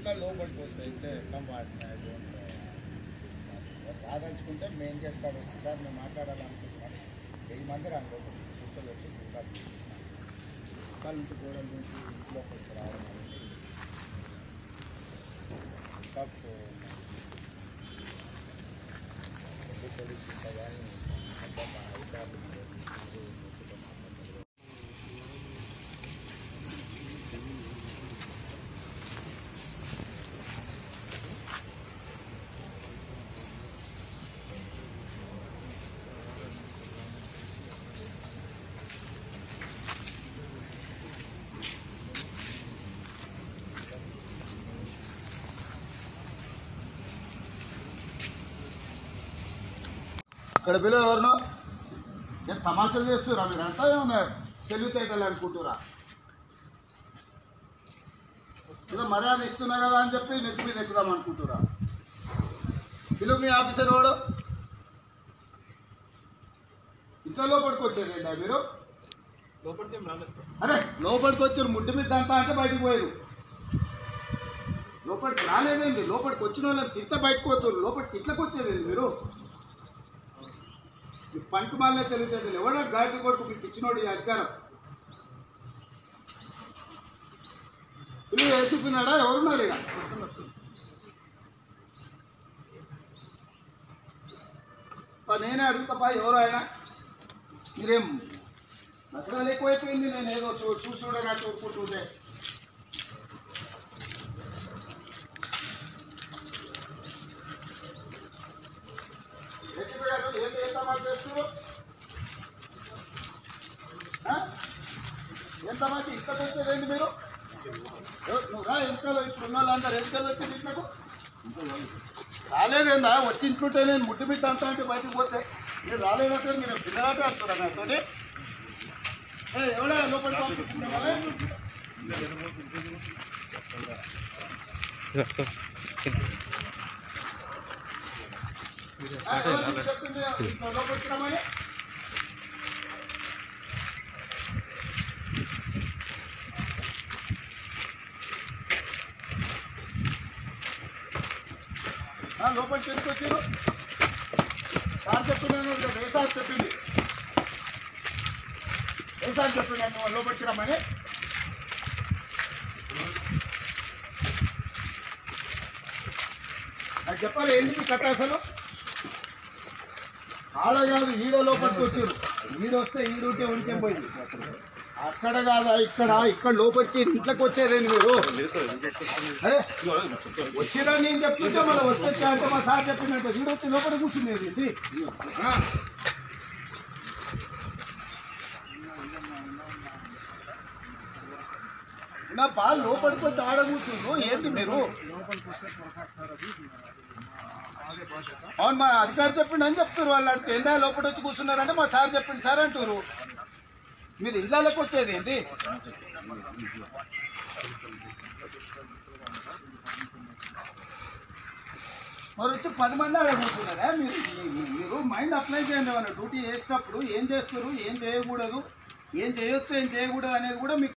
ఎట్లా లోపలికి వస్తాయి ఇట్లా ఎట్లా వాటిని I don't know. రాదలుచుకుంటే మెయిన్ గేట్ కాడ వచ్చి సార్ మేము మాట్లాడాలనుకుంటున్నాను వెయ్యి మంది రాను లోపలికి కూర్చొని వచ్చి కూర్చొని కాళ్ళ నుంచి గోడల నుంచి లోపలికి రావడం అనేది టఫ్ పెద్ద పోలీస్ ఇంకా కానీ అబ్బా మా అధికారులు మీరు మీరు మీతో మాట్లాడతారు. ఇక్కడ పిల్లలు ఎవరినో నేను తమాషాలు చేస్తురా మీరు అంతా ఏమన్నా తెలివితేటలు అనుకుంటురా ఏదో మర్యాద ఇస్తున్నా కదా అని చెప్పి నెత్తి మీద ఎక్కుదాం అనుకుంటురా పిలువు మీ ఆఫీసర్ వాడు ఇంట్లో లోపలికి వచ్చారు ఏంటా మీరు అరే లోపలికి వచ్చారు ముడ్డు మీద అంతా అంటే బయటకు పోయారు లోపలికి రాలేదండి లోపలికి వచ్చిన వాళ్ళని తింత బయటకు పోతారు లోపలికి ఇట్లకి వచ్చేది మీరు ఈ పంట మాలే తెలియదు ఎవడో గాడి కొడుకు మీకు ఇచ్చినోడు ఈ అధికారం పిల్లలు వేసిపోయినాడా ఎవరున్నారు ఇక పా నేనే అడుగుతా పా ఎవరు ఆయన మీరేం నచ్చడాలు ఎక్కువైపోయింది నేను ఏదో చూ చూసి చూడగా చూసుకుంటుంటే వేసిపోయాడు ఏం చేస్తామా చేస్తూ ఏం తమాసి ఇంతకు వచ్చేదేంటి మీరు ఏ, నువ్వు రా ఇంట్లో ఇప్పుడు ఉన్న వాళ్ళందరూ ఎందుకని వచ్చింది ఇంట్లోకు రాలేదేందా వచ్చి ఇంట్లుంటే నేను ముడ్డు మీద అంతా అంటే బయటకు పోతే మీరు రాలేదంటే మీరు పిల్లలాట ఆడుతున్నా నాతో ఏ ఎవడా లోపలికి పంపిస్తున్నావా? ఆ, ఎవరు నీకు చెప్పింది ఇంట్లో లోపలికి రమ్మని? ఆ, లోపలికి ఎందుకు వచ్చారు సార్ చెప్తున్నాను కదా ఏ సార్ చెప్పింది ఏ సార్ చెప్తున్నాను లోపలికి రమ్మని నాకు చెప్పాలి ఏంటి మీ కథ అసలు ఆడ కాదు ఈడ లోపలికి వచ్చారు ఈడ వస్తే ఈ రూటే ఉంటే పోయింది అక్కడ కాదా ఇక్కడ ఇక్కడ లోపలికి ఇంట్లోకి వచ్చేదేంది మీరు అరే వచ్చిరా నేను చెప్తుంటే మళ్ళీ వస్తే అంటే మా సార్ చెప్పినట్టు వీడు వచ్చి లోపల కూర్చునేది ఇది ఆ. నా పాలు లోపలికి వచ్చి ఆడ కూర్చుండ్రు ఏంటి మీరు అవును మా అధికారి చెప్పిండు అని చెప్తారు వాళ్ళు అంటే ఎండా లోపల వచ్చి కూర్చున్నారంటే మా సార్ చెప్పిండు సార్ అంటారు మీరు ఇళ్ళకి వచ్చేది ఏంటి మరి వచ్చి పది మంది ఆడ కూర్చున్నారా మీరు మీ- మీరు మైండ్ అప్లై చేయండి వాళ్ళ డ్యూటీ చేసినప్పుడు ఏం చేస్తారు ఏం చేయకూడదు ఏం చేయొచ్చు ఏం చేయకూడదు అనేది కూడా మీకు